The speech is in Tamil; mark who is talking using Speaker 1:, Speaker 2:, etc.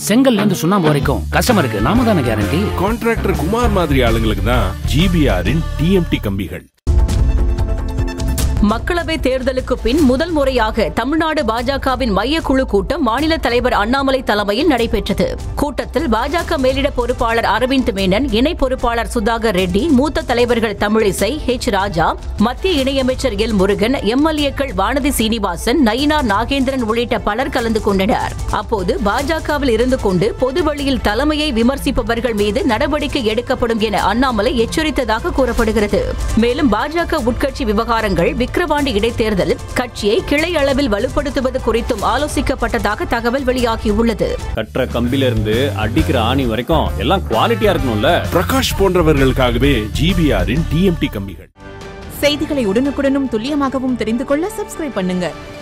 Speaker 1: செங்கல்ல இருந்து சுண்ணாம்பு வரைக்கும் கஸ்டமருக்கு நாம தானே கேரண்டி
Speaker 2: கான்ட்ராக்டர் குமார் மாதிரி ஆளுங்களுக்கு தான் ஜிபிஆரின் டிஎம்டி கம்பிகள்
Speaker 3: மக்களவை தேர்தலுக்கு பின் முதல் முறையாக தமிழ்நாடு பாஜகவின் மையக்குழு கூட்டம் மாநில தலைவர் அண்ணாமலை தலைமையில் நடைபெற்றது கூட்டத்தில் பாஜக மேலிட பொறுப்பாளர் அரவிந்த் மேனன் இணை பொறுப்பாளர் சுதாகர் ரெட்டி மூத்த தலைவர்கள் தமிழிசை ஹெச் ராஜா மத்திய இணையமைச்சர் எல் முருகன் எம்எல்ஏக்கள் வானதி சீனிவாசன் நயினார் நாகேந்திரன் உள்ளிட்ட பலர் கலந்து கொண்டனர் அப்போது பாஜகவில் இருந்து கொண்டு பொதுவெளியில் தலைமையை விமர்சிப்பவர்கள் மீது நடவடிக்கை எடுக்கப்படும் என அண்ணாமலை எச்சரித்ததாக கூறப்படுகிறது மேலும் பாஜக உட்கட்சி விவகாரங்கள் விக்கிரவாண்டி இடைத்தேர்தல் கட்சியை கிளை அளவில் வலுப்படுத்துவது குறித்தும் ஆலோசிக்கப்பட்டதாக தகவல் வெளியாகியுள்ளது
Speaker 4: கட்டுற கம்பில இருந்து அடிக்கிற ஆணி வரைக்கும் எல்லாம் குவாலிட்டியா இருக்கணும்ல
Speaker 2: பிரகாஷ் போன்றவர்களுக்காகவே ஜிபிஆரின் டிஎம்டி கம்பிகள்
Speaker 5: செய்திகளை உடனுக்குடனும் துல்லியமாகவும் தெரிந்து கொள்ள சப்ஸ்கிரைப் பண்ணுங்க